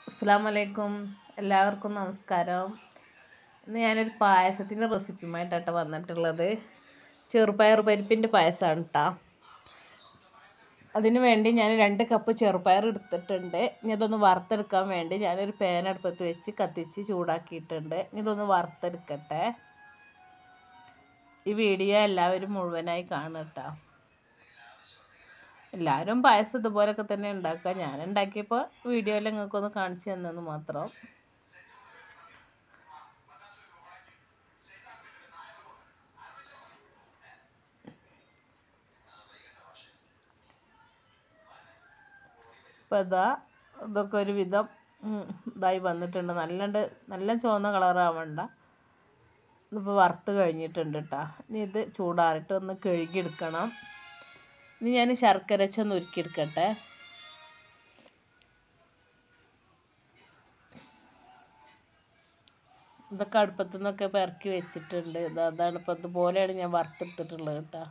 അസ്സാം വലൈക്കും എല്ലാവർക്കും നമസ്കാരം ഇന്ന് ഞാനൊരു പായസത്തിൻ്റെ റെസിപ്പിയുമായിട്ടാണ് വന്നിട്ടുള്ളത് ചെറുപയർ പരിപ്പിൻ്റെ പായസമാണ് കേട്ടോ അതിന് വേണ്ടി ഞാൻ രണ്ട് കപ്പ് ചെറുപയർ എടുത്തിട്ടുണ്ട് ഇനി ഇതൊന്ന് വറുത്തെടുക്കാൻ വേണ്ടി ഞാനൊരു പാൻ അടുപ്പത്ത് വെച്ച് കത്തിച്ച് ചൂടാക്കിയിട്ടുണ്ട് ഇനി ഇതൊന്ന് വറുത്തെടുക്കട്ടെ ഈ വീഡിയോ എല്ലാവരും മുഴുവനായി കാണും കേട്ടോ എല്ലാവരും പായസം ഇതുപോലൊക്കെ തന്നെ ഉണ്ടാക്കുക ഞാൻ ഉണ്ടാക്കിയപ്പോൾ വീഡിയോയിൽ നിങ്ങൾക്കൊന്ന് കാണിച്ചു തന്നെന്ന് മാത്രം ഇപ്പോൾ ഇതാ ഇതൊക്കെ ഒരു വിധം ഇതായി വന്നിട്ടുണ്ട് നല്ലണ്ട് നല്ല ചുവന്ന കളറാവണ്ട ഇതിപ്പോൾ വറുത്ത് കഴിഞ്ഞിട്ടുണ്ട് കേട്ടോ ഇനി ഇത് ചൂടാറിട്ട് ഒന്ന് കഴുകിയെടുക്കണം ഇനി ഞാൻ ശർക്കര ചെന്ന് ഉരുക്കിയെടുക്കട്ടെ ഇതൊക്കെ അടുപ്പത്തു നിന്നൊക്കെ പെറക്കി വെച്ചിട്ടുണ്ട് ഇത് അതാണ് ഇപ്പോൾ ഇതുപോലെയാണ് ഞാൻ വറുത്തെടുത്തിട്ടുള്ളത് കേട്ടോ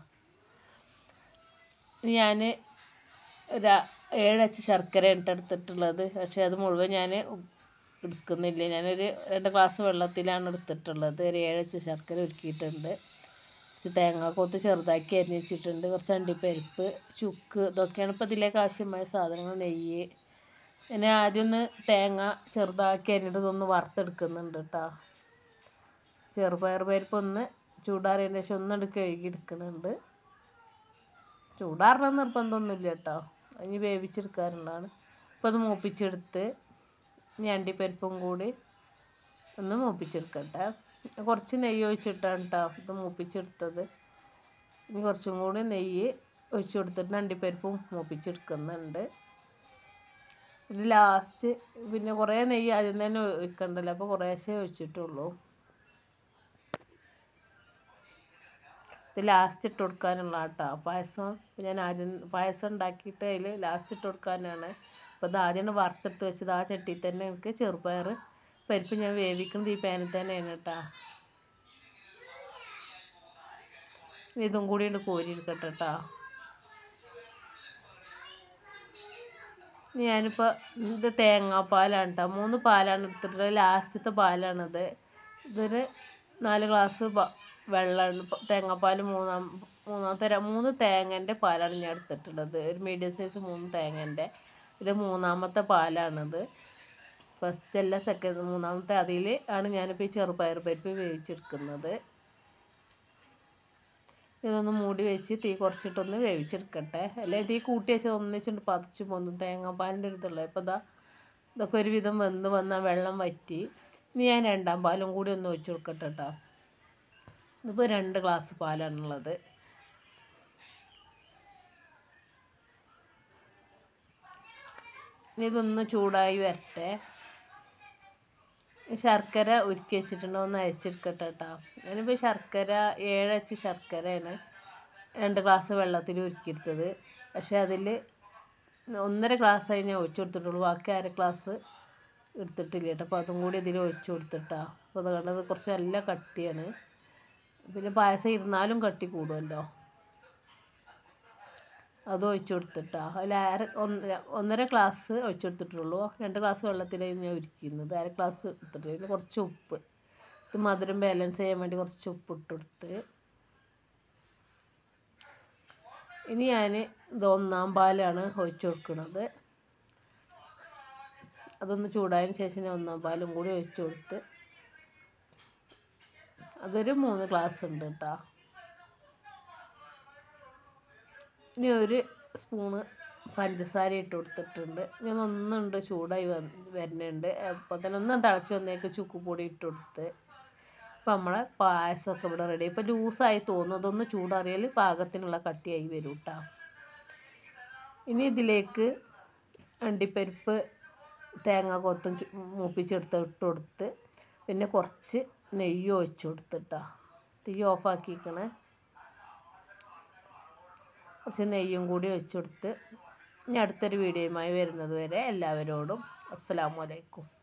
ഞാൻ ഒരു ഏഴച്ച് ശർക്കര എടുത്തിട്ടുള്ളത് പക്ഷേ അത് മുഴുവൻ ഞാൻ എടുക്കുന്നില്ല ഞാനൊരു രണ്ട് ഗ്ലാസ് വെള്ളത്തിലാണ് എടുത്തിട്ടുള്ളത് ഒരു ഏഴച്ച് ശർക്കര ഒരുക്കിയിട്ടുണ്ട് കുറച്ച് തേങ്ങാക്കൊത്ത് ചെറുതാക്കി അരിഞ്ഞ് വെച്ചിട്ടുണ്ട് കുറച്ച് അണ്ടിപ്പരിപ്പ് ചുക്ക് ഇതൊക്കെയാണ് ഇപ്പോൾ ഇതിലേക്ക് ആവശ്യമായ സാധനങ്ങൾ നെയ്യ് പിന്നെ ആദ്യം ഒന്ന് തേങ്ങ ചെറുതാക്കി അരിഞ്ഞിട്ട് ഇതൊന്ന് വറുത്തെടുക്കുന്നുണ്ട് കേട്ടോ ചെറുപയർ പരിപ്പ് ഒന്ന് ചൂടാറിയതിന് ശേഷം ഒന്നെടുത്ത് കഴുകി എടുക്കുന്നുണ്ട് ചൂടാറണം നിർബന്ധമൊന്നുമില്ല കേട്ടോ അതിന് വേവിച്ചെടുക്കാറുള്ളതാണ് അപ്പോൾ അത് മൂപ്പിച്ചെടുത്ത് ഇനി അണ്ടിപ്പരിപ്പും കൂടി ഒന്ന് മൂപ്പിച്ചെടുക്കട്ടെ കുറച്ച് നെയ്യ് ഒഴിച്ചിട്ടാണ് കേട്ടോ ഇത് മൂപ്പിച്ചെടുത്തത് ഇനി കുറച്ചും കൂടി നെയ്യ് ഒഴിച്ചു കൊടുത്തിട്ട് അണ്ടിപ്പരിപ്പും മൂപ്പിച്ചെടുക്കുന്നുണ്ട് ഇത് ലാസ്റ്റ് പിന്നെ കുറേ നെയ്യ് ആദ്യം തന്നെ ഒഴിക്കണ്ടല്ലോ അപ്പോൾ കുറേശ്ശേ ഒഴിച്ചിട്ടുള്ളൂ ഇത് ലാസ്റ്റ് ഇട്ട് കൊടുക്കാനുള്ള കേട്ടോ പായസം ഞാൻ ആദ്യം പായസം ഉണ്ടാക്കിയിട്ട് അതിൽ ലാസ്റ്റ് ഇട്ട് കൊടുക്കാനാണ് അപ്പോൾ ഇത് ആദ്യം വറുത്തിട്ട് വെച്ചത് ആ ചട്ടിയിൽ തന്നെ എനിക്ക് ചെറുപയർ പരിപ്പ് ഞാൻ വേവിക്കുന്നത് ഈ പാനിൽ തന്നെയാണ് കേട്ടോ ഇതും കൂടി ഉണ്ട് കോരിയെടുക്കട്ടെ കേട്ടോ ഞാനിപ്പോൾ ഇത് തേങ്ങാപ്പാലാണ് കേട്ടോ മൂന്ന് പാലാണ് എടുത്തിട്ടുള്ളത് ലാസ്റ്റത്തെ പാലാണിത് ഇതൊരു നാല് ഗ്ലാസ് വെള്ളമാണ് തേങ്ങാപ്പാൽ മൂന്നാം മൂന്നാമത്തെ മൂന്ന് തേങ്ങൻ്റെ പാലാണ് ഞാൻ എടുത്തിട്ടുള്ളത് ഒരു മീഡിയം സൈസ് മൂന്ന് തേങ്ങൻ്റെ ഇത് മൂന്നാമത്തെ പാലാണിത് ഫസ്റ്റ് അല്ല സെക്കൻഡ് മൂന്നാമത്തെ അതിൽ ആണ് ഞാനിപ്പോൾ ഈ ചെറുപയർ പരിപ്പ് വേവിച്ചെടുക്കുന്നത് ഇതൊന്ന് മൂടി വെച്ച് തീ കുറച്ചിട്ടൊന്ന് വേവിച്ചെടുക്കട്ടെ അല്ലെങ്കിൽ തീ കൂട്ടി വെച്ച് ഒന്നിച്ചിട്ട് പതിച്ച് പോന്നു തേങ്ങാപ്പാലിൻ്റെ ഒരു ഇതുള്ളത് ഇപ്പോൾ ഇതാ ഇതൊക്കെ ഒരുവിധം വെന്ത് വന്നാൽ വെള്ളം വറ്റി ഇനി ഞാൻ രണ്ടാം പാലും കൂടി ഒന്ന് ഒഴിച്ച് കൊടുക്കട്ടെ കേട്ടോ ഇതിപ്പോൾ രണ്ട് ഗ്ലാസ് പാലാണുള്ളത് ഇനി ഇതൊന്ന് ചൂടായി വരട്ടെ ശർക്കര ഉരുക്കി വെച്ചിട്ടുണ്ട് ഒന്ന് അരിച്ചെടുക്കട്ടെ കേട്ടോ ഞാനിപ്പോൾ ശർക്കര ഏഴച്ച് ശർക്കരയാണ് രണ്ട് ഗ്ലാസ് വെള്ളത്തിൽ ഉരുക്കിയെടുത്തത് പക്ഷേ അതിൽ ഒന്നര ഗ്ലാസ് ഞാൻ ഒഴിച്ചു കൊടുത്തിട്ടുള്ളൂ ബാക്കി അര ഗ്ലാസ് എടുത്തിട്ടില്ല കേട്ടോ അപ്പോൾ അതും കൂടി ഇതിൽ ഒഴിച്ചു കൊടുത്തിട്ടാ അപ്പോൾ അത് കണ്ടത് കുറച്ച് നല്ല കട്ടിയാണ് പിന്നെ പായസം ഇരുന്നാലും കട്ടി കൂടുമല്ലോ അത് ഒഴിച്ചു കൊടുത്തിട്ടാ അതിൽ അര ഒന്നര ഒന്നര ഗ്ലാസ് ഒഴിച്ചു കൊടുത്തിട്ടുള്ളൂ രണ്ട് ഗ്ലാസ് വെള്ളത്തിലാണ് ഞാൻ ഒരുക്കുന്നത് അര ഗ്ലാസ് എടുത്തിട്ട് പിന്നെ കുറച്ച് ഉപ്പ് ഇത് മധുരം ബാലൻസ് ചെയ്യാൻ വേണ്ടി കുറച്ച് ഉപ്പ് ഇട്ട് കൊടുത്ത് ഇനി ഞാൻ ഇത് ഒന്നാം പാലാണ് ഒഴിച്ചു കൊടുക്കുന്നത് അതൊന്ന് ചൂടായതിന് ശേഷം ഞാൻ ഒന്നാം പാലും കൂടി ഒഴിച്ചു കൊടുത്ത് അതൊരു മൂന്ന് ഗ്ലാസ് ഉണ്ട് കേട്ടോ ഇനി ഒരു സ്പൂണ് പഞ്ചസാര ഇട്ട് കൊടുത്തിട്ടുണ്ട് ഞാൻ ഒന്നുണ്ട് ചൂടായി വരുന്നുണ്ട് അപ്പോൾ തന്നെ ഒന്ന് തിളച്ച് വന്നേക്ക് ചുക്കുപൊടി ഇട്ട് കൊടുത്ത് ഇപ്പം നമ്മളെ പായസമൊക്കെ ഇവിടെ റെഡി ഇപ്പോൾ ലൂസായി തോന്നും അതൊന്ന് ചൂടാറിയാൽ പാകത്തിനുള്ള കട്ടിയായി വരും കേട്ടോ ഇനി ഇതിലേക്ക് അണ്ടിപ്പരിപ്പ് തേങ്ങ കൊത്തും മൂപ്പിച്ചെടുത്ത് ഇട്ട് കൊടുത്ത് പിന്നെ കുറച്ച് നെയ്യ് ഒഴിച്ച് കൊടുത്തിട്ടാ തീ ഓഫാക്കിക്കണേ കുറച്ച് നെയ്യും കൂടി ഒഴിച്ച് കൊടുത്ത് ഇനി അടുത്തൊരു വീഡിയോയുമായി വരുന്നത് വരെ എല്ലാവരോടും അസ്സലാമു അലൈക്കും